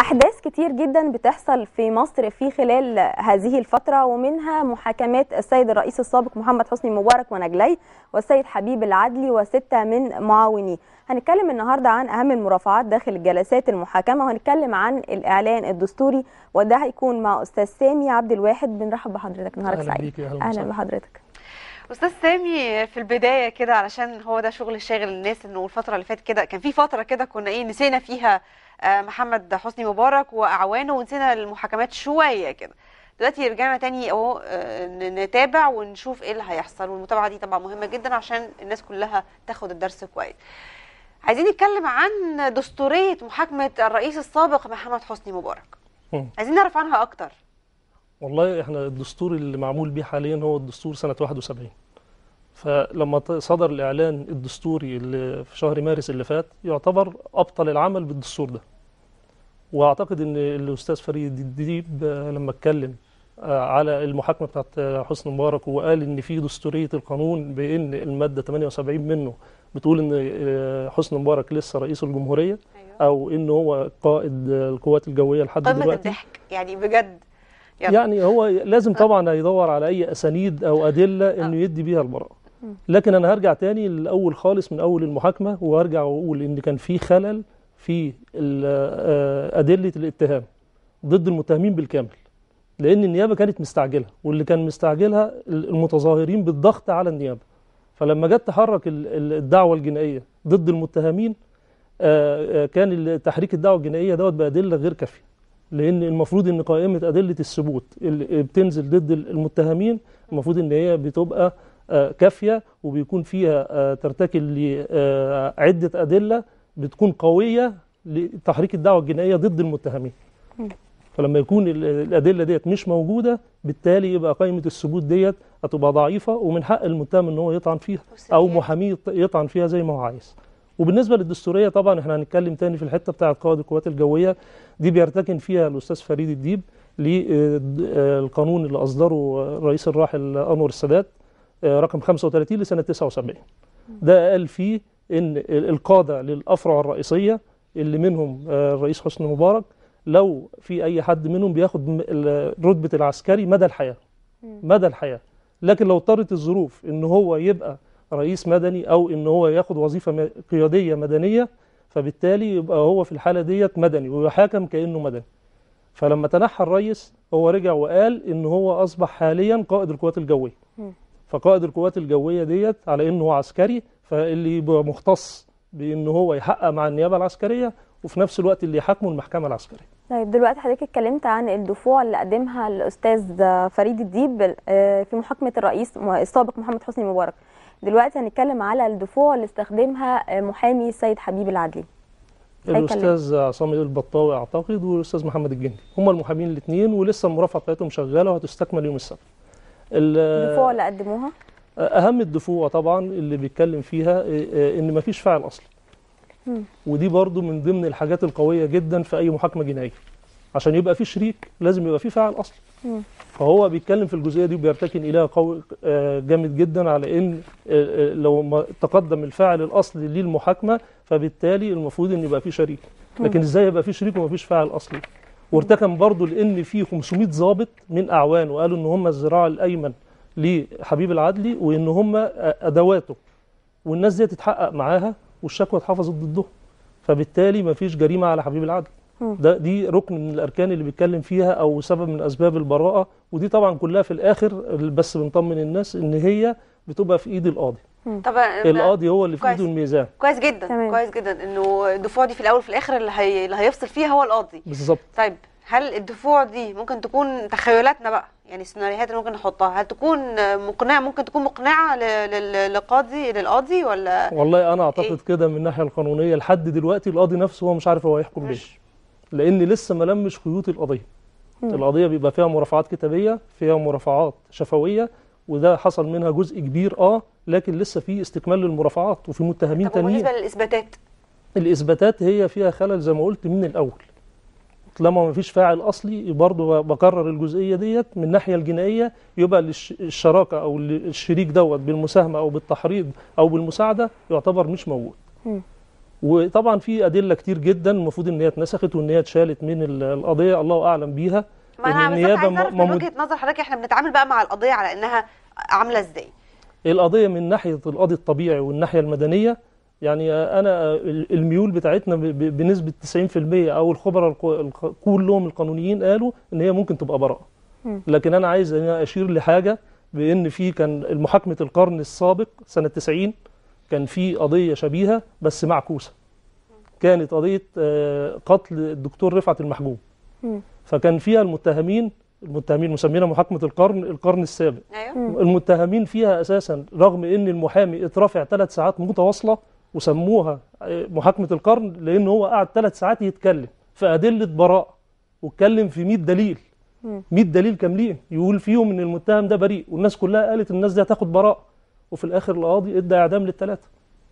أحداث كتير جدا بتحصل في مصر في خلال هذه الفترة ومنها محاكمات السيد الرئيس السابق محمد حسني مبارك ونجلي والسيد حبيب العدلي وستة من معاونيه هنتكلم النهاردة عن أهم المرافعات داخل جلسات المحاكمة وهنتكلم عن الإعلان الدستوري وده هيكون مع أستاذ سامي عبد الواحد بنرحب بحضرتك نهارك أهلا سعيد بيكي، أهلا أهلا وسهلا. بحضرتك استاذ سامي في البدايه كده علشان هو ده شغل الشاغل الناس انه الفتره اللي فاتت كده كان في فتره كده كنا ايه نسينا فيها آه، محمد حسني مبارك واعوانه ونسينا المحاكمات شويه كده دلوقتي رجعنا تاني اهو آه، ن- نتابع ونشوف ايه اللي هيحصل والمتابعه دي طبعا مهمه جدا عشان الناس كلها تاخد الدرس كويس عايزين نتكلم عن دستوريه محاكمه الرئيس السابق محمد حسني مبارك مم. عايزين نعرف عنها اكتر والله احنا الدستور اللي معمول بيه حاليا هو الدستور سنة 71 فلما ت- صدر الإعلان الدستوري اللي في شهر مارس اللي فات يعتبر أبطل العمل بالدستور ده وأعتقد إن الأستاذ فريد الديب آه، لما اتكلم آه، على المحاكمة بتاعت آه، حسني مبارك وقال إن في دستورية القانون بإن المادة 78 منه بتقول إن آه، حسني مبارك لسه رئيس الجمهورية أو إن هو قائد آه، القوات الجوية لحد قمه دلوقتي الضحك يعني بجد يلا. يعني هو لازم طبعا هيدور على اي اسانيد او ادله انه يدي بيها البراءه لكن انا هرجع تاني للاول خالص من اول المحاكمه وارجع واقول ان كان في خلل في ال- آه، ادله الاتهام ضد المتهمين بالكامل لان النيابه كانت مستعجله واللي كان مستعجلها المتظاهرين بالضغط على النيابه فلما جت تحرك ال- ال- الدعوه الجنائيه ضد المتهمين آه، آه، كان ال- تحريك الدعوه الجنائيه دوت بادله غير كافيه لان المفروض ان قائمه ادله الثبوت اللي بتنزل ضد المتهمين المفروض ان هي بتبقى آه، كافيه وبيكون فيها آه، ترتكل لعده ادله بتكون قويه لتحريك الدعوه الجنائيه ضد المتهمين فلما يكون ال- الادله ديت مش موجوده بالتالي يبقى قائمه الثبوت ديت هتبقى ضعيفه ومن حق المتهم ان هو يطعن فيها او والسيئات. محاميه يط- يطعن فيها زي ما هو عايز وبالنسبه للدستوريه طبعا احنا هنتكلم تاني في الحته بتاعه قائد القوات الجويه دي بيرتكن فيها الاستاذ فريد الديب للقانون اللي اصدره الرئيس الراحل انور السادات آه، رقم 35 لسنه 79 ده قال فيه ان ال- القاده للافرع الرئيسيه اللي منهم آه، الرئيس حسني مبارك لو في اي حد منهم بياخد م- ال- رتبه العسكري مدى الحياه مدى الحياه لكن لو اضطرت الظروف ان هو يبقى رئيس مدني او ان هو ياخد وظيفه م- قياديه مدنيه فبالتالي يبقى هو في الحاله ديت مدني ويحاكم كانه مدني فلما تنحى الرئيس هو رجع وقال ان هو اصبح حاليا قائد القوات الجويه مم. فقائد القوات الجويه ديت على انه هو عسكري فاللي يبقى مختص بان هو يحقق مع النيابه العسكريه وفي نفس الوقت اللي يحاكمه المحكمه العسكريه طيب دلوقتي حضرتك اتكلمت عن الدفوع اللي قدمها الاستاذ فريد الديب آه، في محاكمه الرئيس السابق محمد حسني مبارك دلوقتي هنتكلم على الدفوع اللي استخدمها آه، محامي السيد حبيب العدلي هيكلم. الاستاذ عصام البطاوي اعتقد والاستاذ محمد الجندي هم المحامين الاثنين ولسه المرافعه بتاعتهم شغاله وهتستكمل يوم السبت ال- الدفوع اللي قدموها اهم الدفوع طبعا اللي بيتكلم فيها آه، آه، ان مفيش فاعل اصلي مم. ودي برضو من ضمن الحاجات القويه جدا في اي محاكمه جنائيه عشان يبقى في شريك لازم يبقى في فاعل اصلي مم. فهو بيتكلم في الجزئيه دي وبيرتكن اليها قوي آه، جامد جدا على ان آه، آه، لو ما تقدم الفاعل الاصلي للمحاكمه فبالتالي المفروض ان يبقى في شريك لكن ازاي يبقى في شريك ومفيش فاعل اصلي وارتكن برضو لان في 500 ضابط من اعوان وقالوا ان هم الذراع الايمن لحبيب العدلي وان هم آه، ادواته والناس دي تتحقق معاها والشكوى اتحفظت ضدهم فبالتالي مفيش جريمه على حبيب العدل مم. ده دي ركن من الاركان اللي بيتكلم فيها او سبب من اسباب البراءه ودي طبعا كلها في الاخر بس بنطمن الناس ان هي بتبقى في ايد القاضي طبعا القاضي هو اللي في كويس. ايده الميزان كويس جدا تمام. كويس جدا انه الدفوع دي في الاول وفي الاخر اللي, هي... اللي هيفصل فيها هو القاضي بالظبط طيب هل الدفوع دي ممكن تكون تخيلاتنا بقى يعني السيناريوهات اللي ممكن نحطها هل تكون مقنعه ممكن تكون مقنعه ل- لل- للقاضي للقاضي ولا والله انا اعتقد إيه؟ كده من الناحيه القانونيه لحد دلوقتي القاضي نفسه هو مش عارف هو هيحكم بايه لان لسه ما لمش خيوط القضيه مم. القضيه بيبقى فيها مرافعات كتابيه فيها مرافعات شفويه وده حصل منها جزء كبير اه لكن لسه في استكمال للمرافعات وفي متهمين طب تانيين وبالنسبه للاثباتات الاثباتات هي فيها خلل زي ما قلت من الاول طالما ما فيش فاعل اصلي برضه بكرر الجزئيه ديت من الناحيه الجنائيه يبقى للش- الشراكه او الشريك دوت بالمساهمه او بالتحريض او بالمساعده يعتبر مش موجود مم. وطبعا في ادله كتير جدا المفروض ان هي اتنسخت وان هي اتشالت من ال- القضيه الله اعلم بيها ما انا إن بالظبط عايز م- اعرف من ممد- وجهه نظر حضرتك احنا بنتعامل بقى مع القضيه على انها عامله ازاي القضيه من ناحيه القاضي الطبيعي والناحيه المدنيه يعني انا الميول بتاعتنا ب- ب- بنسبه 90% او الخبراء الق- الق- كلهم القانونيين قالوا ان هي ممكن تبقى براءه مم. لكن انا عايز ان أنا اشير لحاجه بان في كان محاكمه القرن السابق سنه 90 كان في قضيه شبيهه بس معكوسه كانت قضيه آه، قتل الدكتور رفعت المحجوب مم. فكان فيها المتهمين المتهمين مسمينها محاكمه القرن القرن السابق ايوه المتهمين فيها اساسا رغم ان المحامي اترافع ثلاث ساعات متواصله وسموها آه، محاكمه القرن لان هو قعد ثلاث ساعات يتكلم في ادله براءه واتكلم في 100 دليل مم. 100 دليل كاملين يقول فيهم ان المتهم ده بريء والناس كلها قالت الناس دي هتاخد براءه وفي الاخر القاضي ادى اعدام للثلاثه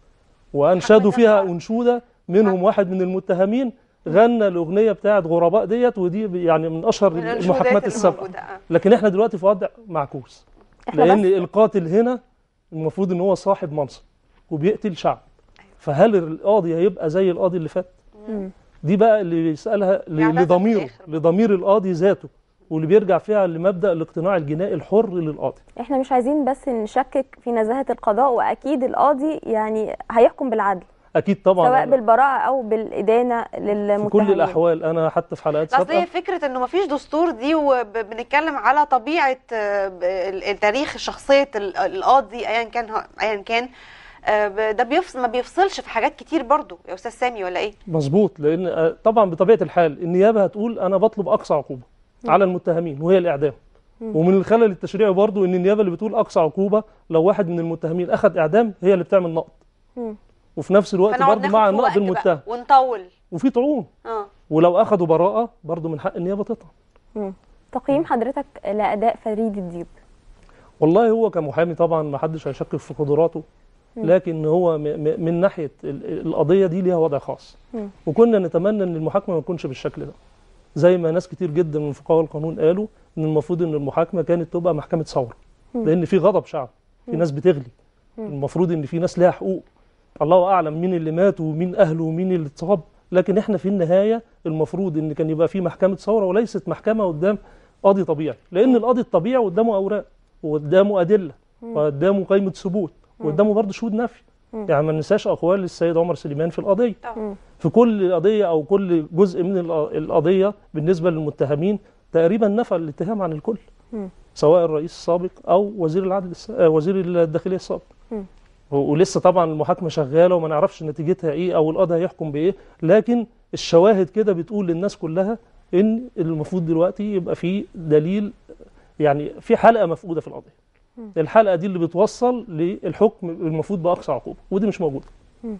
وانشدوا فيها انشوده منهم واحد من المتهمين غنى الاغنيه بتاعت غرباء ديت ودي يعني من اشهر من الأنشودات المحاكمات اللي السابقه موجودة، آه. لكن احنا دلوقتي في وضع معكوس احنا لان بس القاتل هنا المفروض ان هو صاحب منصب وبيقتل شعب فهل القاضي هيبقى زي القاضي اللي فات مم. دي بقى اللي بيسالها ل- يعتذر في لضميره الآخر. لضمير القاضي ذاته واللي بيرجع فيها لمبدا الاقتناع الجنائي الحر للقاضي احنا مش عايزين بس نشكك في نزاهه القضاء واكيد القاضي يعني هيحكم بالعدل اكيد طبعا سواء أنا بالبراءه او بالادانه في للمتهمين كل الاحوال انا حتى في حلقات اصل هي سابقه فكره انه مفيش دستور دي وبنتكلم على طبيعه آه، ب- التاريخ شخصيه ال- القاضي ايا كان هو- ايا كان آه، ب- ده بيفصل ما بيفصلش في حاجات كتير برضو يا استاذ سامي ولا ايه مظبوط لان آه، طبعا بطبيعه الحال النيابه هتقول انا بطلب اقصى عقوبه على المتهمين وهي الاعدام ومن الخلل التشريعي برضو ان النيابه اللي بتقول اقصى عقوبه لو واحد من المتهمين اخذ اعدام هي اللي بتعمل نقد مم. وفي نفس الوقت فنقعد برضو ناخد مع في النقد وقت المتهم بقى ونطول وفي طعون اه ولو اخذوا براءه برضو من حق النيابه تطعن مم. تقييم حضرتك لاداء فريد الديب والله هو كمحامي طبعا ما حدش هيشكك في قدراته لكن هو م- م- من ناحيه ال- القضيه دي ليها وضع خاص مم. وكنا نتمنى ان المحاكمه ما تكونش بالشكل ده زي ما ناس كتير جدا من فقهاء القانون قالوا ان المفروض ان المحاكمه كانت تبقى محكمه ثوره لان في غضب شعب في ناس بتغلي المفروض ان في ناس لها حقوق الله اعلم مين اللي مات ومين اهله ومين اللي اتصاب لكن احنا في النهايه المفروض ان كان يبقى في محكمه ثوره وليست محكمه قدام قاضي طبيعي لان القاضي الطبيعي قدامه اوراق وقدامه ادله وقدامه قائمه ثبوت وقدامه برضه شهود نفي يعني ما ننساش اقوال السيد عمر سليمان في القضيه طبعا في كل قضيه او كل جزء من الق- القضيه بالنسبه للمتهمين تقريبا نفى الاتهام عن الكل مم. سواء الرئيس السابق او وزير العدل الس... آه، وزير الداخليه السابق مم. و- ولسه طبعا المحاكمه شغاله وما نعرفش نتيجتها ايه او القاضي هيحكم بايه لكن الشواهد كده بتقول للناس كلها ان المفروض دلوقتي يبقى في دليل يعني في حلقه مفقوده في القضيه الحلقه دي اللي بتوصل للحكم المفروض باقصى عقوبه ودي مش موجوده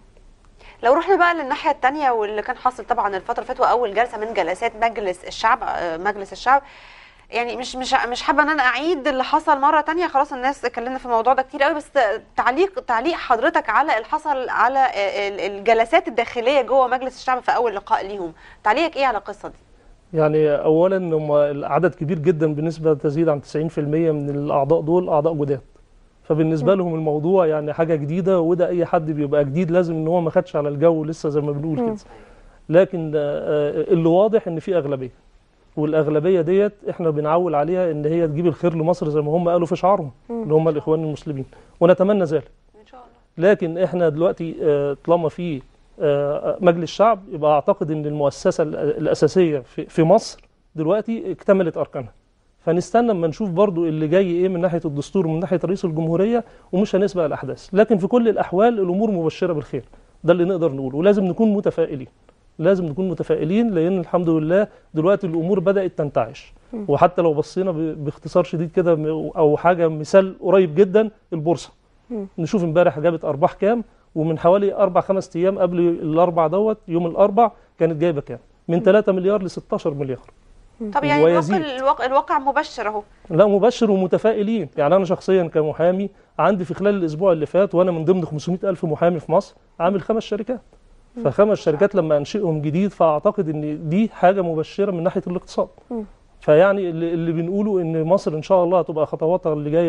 لو رحنا بقى للناحيه الثانيه واللي كان حاصل طبعا الفتره اللي فاتت واول جلسه من جلسات مجلس الشعب آه، مجلس الشعب يعني مش مش مش حابه ان انا اعيد اللي حصل مره تانية خلاص الناس اتكلمنا في الموضوع ده كتير قوي بس تعليق تعليق حضرتك على اللي حصل على ال- الجلسات الداخليه جوه مجلس الشعب في اول لقاء ليهم تعليقك ايه على القصه دي يعني اولا هم العدد كبير جدا بنسبه تزيد عن 90% من الاعضاء دول اعضاء جداد فبالنسبه لهم الموضوع يعني حاجه جديده وده اي حد بيبقى جديد لازم ان هو ما خدش على الجو لسه زي ما بنقول كده لكن آه، اللي واضح ان في اغلبيه والاغلبيه ديت احنا بنعول عليها ان هي تجيب الخير لمصر زي ما هم قالوا في شعارهم اللي هم الاخوان المسلمين ونتمنى ذلك ان شاء الله لكن احنا دلوقتي آه، طالما في آه، مجلس شعب يبقى اعتقد ان المؤسسه ال- الاساسيه في في مصر دلوقتي اكتملت اركانها فنستنى اما نشوف برضو اللي جاي ايه من ناحيه الدستور ومن ناحيه رئيس الجمهوريه ومش هنسبق الاحداث لكن في كل الاحوال الامور مبشره بالخير ده اللي نقدر نقوله ولازم نكون متفائلين لازم نكون متفائلين لان الحمد لله دلوقتي الامور بدات تنتعش وحتى لو بصينا ب- باختصار شديد كده م- او حاجه مثال قريب جدا البورصه نشوف امبارح جابت ارباح كام ومن حوالي اربع خمس ايام قبل الاربع دوت يوم الاربع كانت جايبه كام من 3 مليار ل 16 مليار طب يعني ويزيد. الواقع, الواقع, الواقع مبشر اهو لا مبشر ومتفائلين يعني انا شخصيا كمحامي عندي في خلال الاسبوع اللي فات وانا من ضمن 500 الف محامي في مصر عامل خمس شركات فخمس شركات لما انشئهم جديد فاعتقد ان دي حاجه مبشره من ناحيه الاقتصاد فيعني اللي, اللي بنقوله ان مصر ان شاء الله هتبقى خطواتها اللي جايه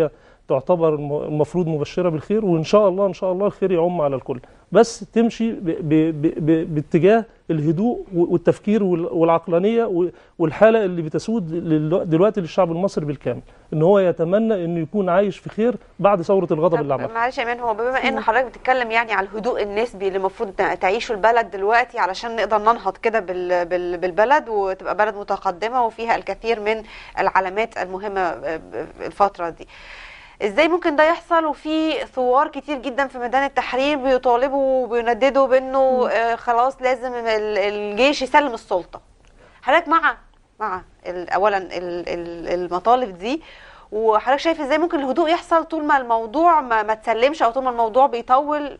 تعتبر الم- المفروض مبشره بالخير وان شاء الله ان شاء الله الخير يعم على الكل بس تمشي ب ب ب ب باتجاه الهدوء والتفكير وال- والعقلانيه و- والحاله اللي بتسود لل- دلوقتي للشعب المصري بالكامل ان هو يتمنى انه يكون عايش في خير بعد ثوره الغضب طب اللي عملها معلش يا ايمان هو بما ان حضرتك بتتكلم يعني على الهدوء النسبي اللي المفروض تعيشه البلد دلوقتي علشان نقدر ننهض كده بال- بال- بالبلد وتبقى بلد متقدمه وفيها الكثير من العلامات المهمه الفتره دي ازاي ممكن ده يحصل وفي ثوار كتير جدا في ميدان التحرير بيطالبوا وبينددوا بانه آه، خلاص لازم ال- الجيش يسلم السلطه حضرتك مع مع ال- اولا ال- ال- المطالب دي وحضرتك شايف ازاي ممكن الهدوء يحصل طول ما الموضوع ما, ما تسلمش او طول ما الموضوع بيطول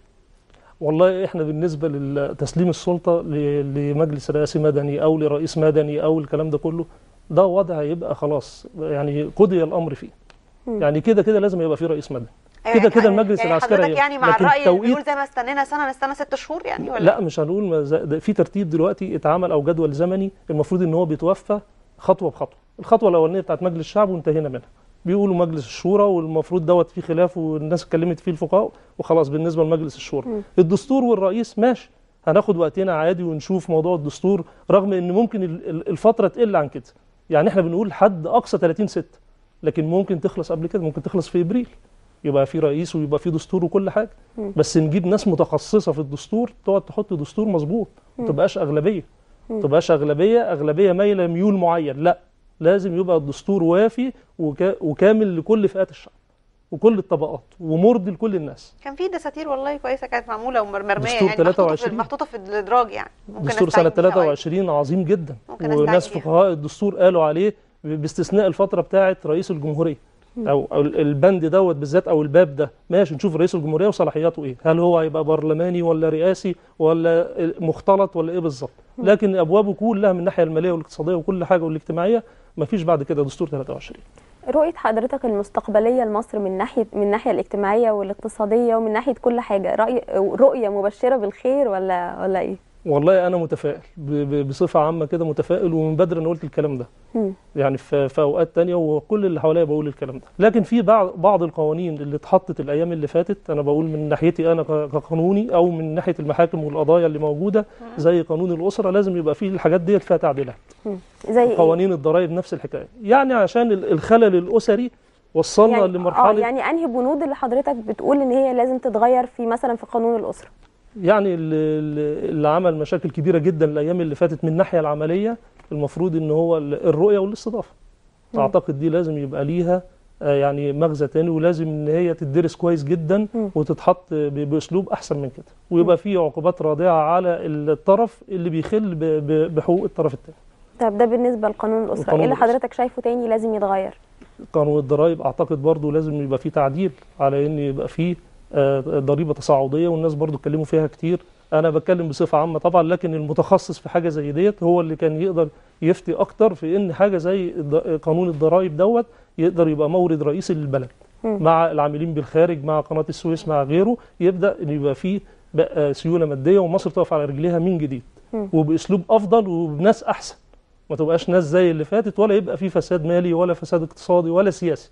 والله احنا بالنسبه لتسليم السلطه ل- لمجلس رئاسي مدني او لرئيس مدني او الكلام ده كله ده وضع يبقى خلاص يعني قضي الامر فيه مم. يعني كده كده لازم يبقى في رئيس مدني أيوة كده يعني كده المجلس يعني العسكري حضرتك يعني مع لكن الراي اللي التوقيت- بيقول زي ما استنينا سنه نستنى ست شهور يعني ولا لا مش هنقول ما زي- ده في ترتيب دلوقتي اتعمل او جدول زمني المفروض ان هو بيتوفى خطوه بخطوه الخطوه الاولانيه بتاعت مجلس الشعب وانتهينا منها بيقولوا مجلس الشورى والمفروض دوت فيه خلاف والناس اتكلمت فيه الفقهاء وخلاص بالنسبه لمجلس الشورى مم. الدستور والرئيس ماشي هناخد وقتنا عادي ونشوف موضوع الدستور رغم ان ممكن ال- ال- الفتره تقل عن كده يعني احنا بنقول حد اقصى 30 6 لكن ممكن تخلص قبل كده ممكن تخلص في ابريل يبقى في رئيس ويبقى في دستور وكل حاجه مم. بس نجيب ناس متخصصه في الدستور تقعد تحط دستور مظبوط ما تبقاش اغلبيه ما تبقاش اغلبيه اغلبيه مايله ميول معين لا لازم يبقى الدستور وافي وكا وكامل لكل فئات الشعب وكل الطبقات ومرضي لكل الناس كان في دساتير والله كويسه كانت معموله ومرميه دستور يعني محطوطه في 23. محطوطه في الادراج يعني ممكن دستور سنه نستعين بيها أوي. 23 عظيم جدا ممكن نستعين وناس بيها. فقهاء الدستور قالوا عليه ب- باستثناء الفتره بتاعه رئيس الجمهوريه او أو ال- البند دوت بالذات او الباب ده ماشي نشوف رئيس الجمهوريه وصلاحياته ايه هل هو هيبقى برلماني ولا رئاسي ولا مختلط ولا ايه بالظبط لكن ابوابه كلها من الناحيه الماليه والاقتصاديه وكل حاجه والاجتماعيه مفيش بعد كده دستور 23 رؤية حضرتك المستقبلية لمصر من ناحية من الناحية الاجتماعية والاقتصادية ومن ناحية كل حاجة رأي رؤية مبشرة بالخير ولا ولا ايه؟ والله انا متفائل ب- ب- بصفه عامه كده متفائل ومن بدري انا قلت الكلام ده مم. يعني في, في اوقات تانية وكل اللي حواليا بقول الكلام ده لكن في بعض بعض القوانين اللي اتحطت الايام اللي فاتت انا بقول من ناحيتي انا ك- كقانوني او من ناحيه المحاكم والقضايا اللي موجوده زي قانون الاسره لازم يبقى فيه الحاجات ديت فيها تعديلات زي ايه؟ قوانين الضرائب نفس الحكايه يعني عشان ال- الخلل الاسري وصلنا يعني لمرحله اه يعني انهي بنود اللي حضرتك بتقول ان هي لازم تتغير في مثلا في قانون الاسره؟ يعني اللي, اللي عمل مشاكل كبيره جدا الايام اللي فاتت من الناحيه العمليه المفروض ان هو ال- الرؤيه والاستضافه مم. اعتقد دي لازم يبقى ليها آه، يعني مغزى تاني ولازم ان هي تدرس كويس جدا مم. وتتحط ب- باسلوب احسن من كده ويبقى في عقوبات رادعه على الطرف اللي بيخل ب- ب- بحقوق الطرف الثاني طب ده بالنسبة لقانون الاسرة، القانون ايه اللي الأسرة. حضرتك شايفه تاني لازم يتغير؟ قانون الضرائب اعتقد برضو لازم يبقى فيه تعديل على ان يبقى فيه آه، ضريبه تصاعديه والناس برضو اتكلموا فيها كتير انا بتكلم بصفه عامه طبعا لكن المتخصص في حاجه زي ديت هو اللي كان يقدر يفتي اكتر في ان حاجه زي الض- قانون الضرائب دوت يقدر يبقى مورد رئيسي للبلد مم. مع العاملين بالخارج مع قناه السويس مع غيره يبدا ان يبقى فيه بقى سيوله ماديه ومصر تقف على رجليها من جديد مم. وباسلوب افضل وبناس احسن ما تبقاش ناس زي اللي فاتت ولا يبقى فيه فساد مالي ولا فساد اقتصادي ولا سياسي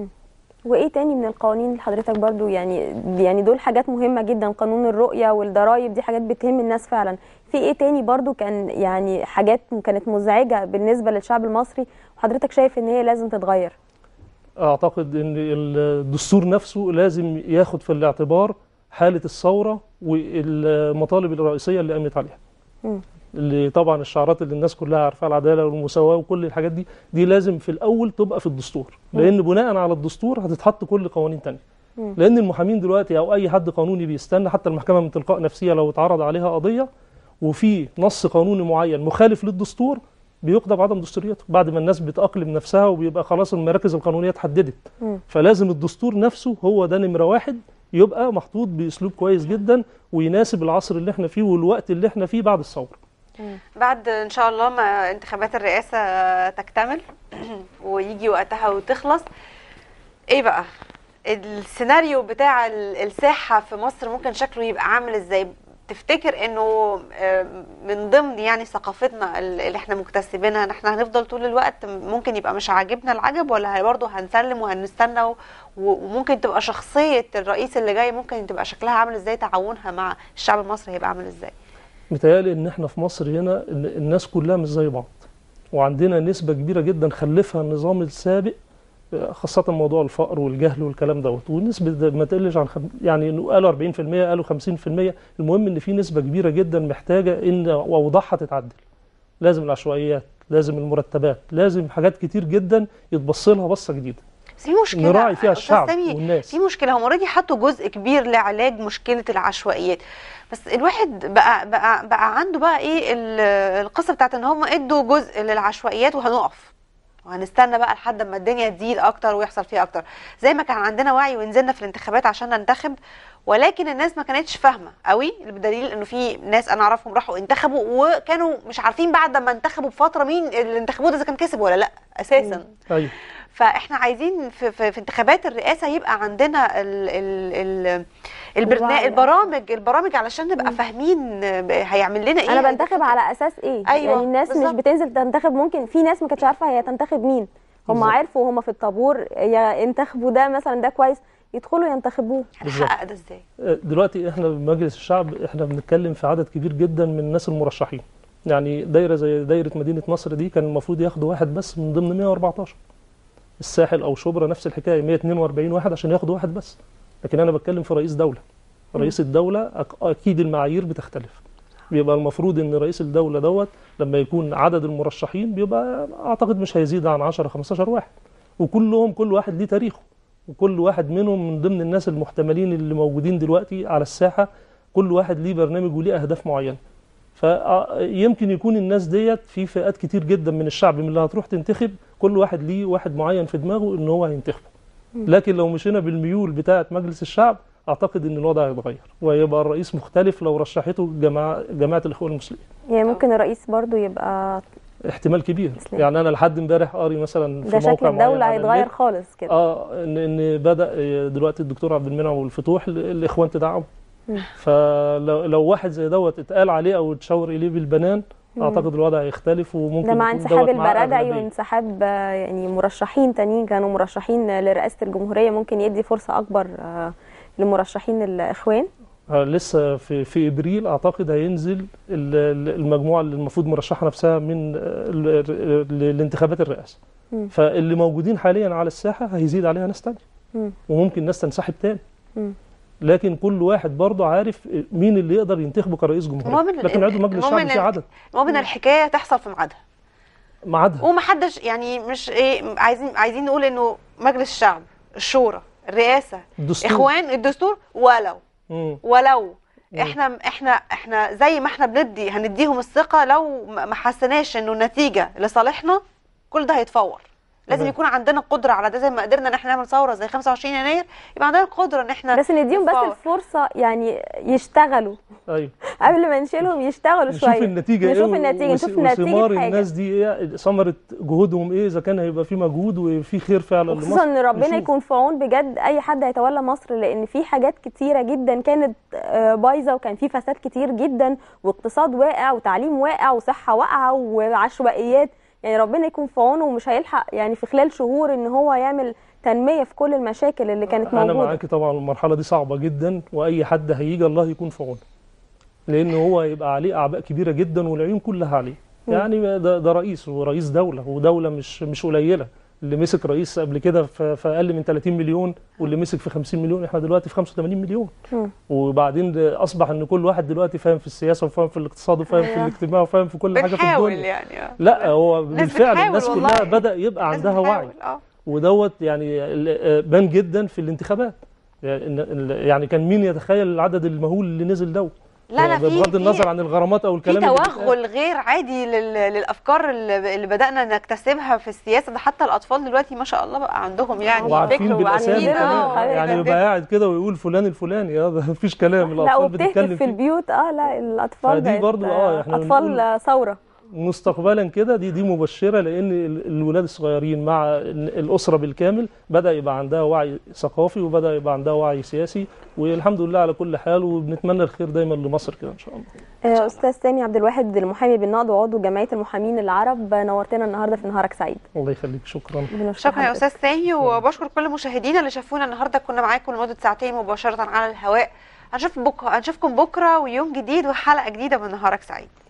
وايه تاني من القوانين اللي حضرتك برضو يعني يعني دول حاجات مهمة جدا قانون الرؤية والضرائب دي حاجات بتهم الناس فعلا في ايه تاني برضو كان يعني حاجات كانت مزعجة بالنسبة للشعب المصري وحضرتك شايف ان هي لازم تتغير اعتقد ان الدستور نفسه لازم ياخد في الاعتبار حاله الثوره والمطالب الرئيسيه اللي قامت عليها مم. اللي طبعا الشعارات اللي الناس كلها عارفاها العداله والمساواه وكل الحاجات دي دي لازم في الاول تبقى في الدستور لان بناء على الدستور هتتحط كل قوانين تانية مم. لان المحامين دلوقتي او اي حد قانوني بيستنى حتى المحكمه من تلقاء نفسها لو اتعرض عليها قضيه وفي نص قانوني معين مخالف للدستور بيقضى بعدم دستوريته بعد ما الناس بتأقلم نفسها وبيبقى خلاص المراكز القانونيه اتحددت مم. فلازم الدستور نفسه هو ده نمره واحد يبقى محطوط باسلوب كويس جدا ويناسب العصر اللي احنا فيه والوقت اللي احنا فيه بعد الثوره بعد ان شاء الله ما انتخابات الرئاسه تكتمل ويجي وقتها وتخلص ايه بقى السيناريو بتاع ال- الساحه في مصر ممكن شكله يبقى عامل ازاي تفتكر انه آه، من ضمن يعني ثقافتنا ال- اللي احنا مكتسبينها ان احنا هنفضل طول الوقت ممكن يبقى مش عاجبنا العجب ولا برضه هنسلم وهنستنى و- وممكن تبقى شخصية الرئيس اللي جاي ممكن تبقى شكلها عامل ازاي تعاونها مع الشعب المصري هيبقى عامل ازاي متهيألي ان احنا في مصر هنا إن الناس كلها مش زي بعض وعندنا نسبة كبيرة جدا خلفها النظام السابق خاصة موضوع الفقر والجهل والكلام دوت والنسبة ده ما تقلش عن خم... يعني إنه قالوا 40% قالوا 50% المهم ان في نسبة كبيرة جدا محتاجة ان اوضاعها تتعدل لازم العشوائيات لازم المرتبات لازم حاجات كتير جدا يتبص لها بصة جديدة بس في مشكلة نراعي فيها أستاذ الشعب سامي، والناس في مشكلة هم اوريدي حطوا جزء كبير لعلاج مشكلة العشوائيات بس الواحد بقى بقى بقى عنده بقى ايه ال- القصة بتاعت ان هم ادوا جزء للعشوائيات وهنقف وهنستنى بقى لحد ما الدنيا تزيد اكتر ويحصل فيها اكتر زي ما كان عندنا وعي ونزلنا في الانتخابات عشان ننتخب ولكن الناس ما كانتش فاهمه قوي بدليل انه في ناس انا اعرفهم راحوا انتخبوا وكانوا مش عارفين بعد ما انتخبوا بفتره مين اللي انتخبوه ده اذا كان كسب ولا لا اساسا ايوه فاحنا عايزين في, في, في انتخابات الرئاسه يبقى عندنا ال ال ال البرنامج الوعي. البرامج البرامج علشان نبقى فاهمين ب- هيعمل لنا ايه انا هذه بنتخب الفترة. على اساس ايه أيوة، يعني الناس بالظبط. مش بتنزل تنتخب ممكن في ناس ما كانتش عارفه هي تنتخب مين هم بالظبط. عرفوا هم في الطابور يا انتخبوا ده مثلا ده كويس يدخلوا ينتخبوه بالظبط. هنحقق ده ازاي دلوقتي احنا بمجلس الشعب احنا بنتكلم في عدد كبير جدا من الناس المرشحين يعني دايره زي دايره مدينه نصر دي كان المفروض ياخدوا واحد بس من ضمن 114 الساحل او شبرا نفس الحكايه 142 واحد عشان ياخدوا واحد بس لكن انا بتكلم في رئيس دوله رئيس الدوله أك- اكيد المعايير بتختلف بيبقى المفروض ان رئيس الدوله دوت لما يكون عدد المرشحين بيبقى اعتقد مش هيزيد عن 10 15 واحد وكلهم كل واحد ليه تاريخه وكل واحد منهم من ضمن الناس المحتملين اللي موجودين دلوقتي على الساحه كل واحد ليه برنامج وليه اهداف معينه فيمكن يكون الناس ديت في فئات كتير جدا من الشعب من اللي هتروح تنتخب كل واحد ليه واحد معين في دماغه ان هو هينتخبه لكن لو مشينا بالميول بتاعه مجلس الشعب اعتقد ان الوضع هيتغير ويبقى الرئيس مختلف لو رشحته جماعه جماعه الاخوان المسلمين يعني ممكن الرئيس برضو يبقى احتمال كبير إسلام. يعني انا لحد امبارح قاري مثلا في ده موقع شكل معين الدوله على هيتغير النت خالص كده اه ان ان بدا دلوقتي الدكتور عبد المنعم والفتوح ال- الاخوان تدعموا مم. فلو لو واحد زي دوت اتقال عليه او اتشاور اليه بالبنان مم. اعتقد الوضع هيختلف وممكن ده مع يكون انسحاب دوت معاه البرادعي أغلبية. وانسحاب آه، يعني مرشحين تانيين كانوا مرشحين لرئاسه الجمهوريه ممكن يدي فرصه اكبر آه، لمرشحين الاخوان آه، لسه في في ابريل اعتقد هينزل ال- ال- المجموعه اللي المفروض مرشحه نفسها من آه، ال- ال- الانتخابات الرئاسه مم. فاللي موجودين حاليا على الساحه هيزيد عليها ناس تانية مم. وممكن ناس تنسحب تاني مم. لكن كل واحد برضه عارف مين اللي يقدر ينتخبه كرئيس المهم جمهوريه إن- لكن عضو مجلس المهم الشعب إن- في عدد المهم ان الحكايه تحصل في ميعادها ميعادها ومحدش يعني مش ايه عايزين عايزين نقول انه مجلس الشعب الشورى الرئاسه الدستور اخوان الدستور ولو مم. ولو مم. احنا احنا احنا زي ما احنا بندي هنديهم الثقه لو ما ما حسناش انه النتيجه لصالحنا كل ده هيتفور لازم تمام. يكون عندنا قدره على ده زي ما قدرنا ان احنا نعمل ثوره زي 25 يناير يبقى عندنا القدره ان احنا بس نديهم بس نتفاوض. الفرصه يعني يشتغلوا ايوه قبل ما نشيلهم يشتغلوا نشوف شويه النتيجه ايه نشوف و- النتيجة، وس- نشوف نتيجة وثمار حاجة. الناس دي ايه ثمره جهودهم ايه اذا كان هيبقى في مجهود وفي خير فعلا خصوصا لمصر ان ربنا نشوف. يكون في عون بجد اي حد هيتولى مصر لان في حاجات كتيره جدا كانت آه، بايظه وكان في فساد كتير جدا واقتصاد واقع وتعليم واقع وصحه واقعه وعشوائيات يعني ربنا يكون في عونه ومش هيلحق يعني في خلال شهور ان هو يعمل تنميه في كل المشاكل اللي كانت انا موجوده معاكي طبعا المرحله دي صعبه جدا واي حد هيجي الله يكون في عونه لان هو هيبقى عليه اعباء كبيره جدا والعيون كلها عليه مم. يعني ده, ده رئيس ورئيس دوله ودوله مش مش قليله اللي مسك رئيس قبل كده في في اقل من 30 مليون واللي مسك في 50 مليون احنا دلوقتي في 85 مليون مم. وبعدين ده اصبح ان كل واحد دلوقتي فاهم في السياسه وفاهم في الاقتصاد وفاهم في أيوة. الاجتماع وفاهم في كل حاجه في بنحاول الدنيا يعني آه. لا هو الناس بالفعل بتحاول الناس والله. كلها بدا يبقى الناس عندها وعي بتحاول، اه ودوت يعني ال- آه، بان جدا في الانتخابات يعني إن- ال- يعني كان مين يتخيل العدد المهول اللي نزل ده لا لا في بغض في- النظر عن الغرامات او في الكلام اللي بيتقال. توغل غير عادي لل- للافكار اللي اللي بدانا نكتسبها في السياسه ده حتى الاطفال دلوقتي ما شاء الله بقى عندهم يعني وعارفين فكر بالاسامي وعارفين كمان اه يعني يبقى قاعد كده ويقول فلان الفلاني اه ده مفيش كلام لا الاطفال وبتهتف بتتكلم في فيه البيوت اه لا الاطفال فدي بقت برضو، آه، إحنا اطفال بنقول- ثوره مستقبلا كده دي دي مبشره لان ال- الولاد الصغيرين مع ال- الاسره بالكامل بدا يبقى عندها وعي ثقافي وبدا يبقى عندها وعي سياسي والحمد لله على كل حال وبنتمنى الخير دايما لمصر كده ان شاء الله آه، استاذ سامي عبد الواحد المحامي بالنقد وعضو جمعيه المحامين العرب نورتنا النهارده في نهارك سعيد الله يخليك شكرا بنشكر شكرا يا حضرتك. استاذ سامي وبشكر كل مشاهدينا اللي شافونا النهارده كنا معاكم لمده ساعتين مباشره على الهواء هنشوف بكره هنشوفكم بكره ويوم جديد وحلقه جديده من نهارك سعيد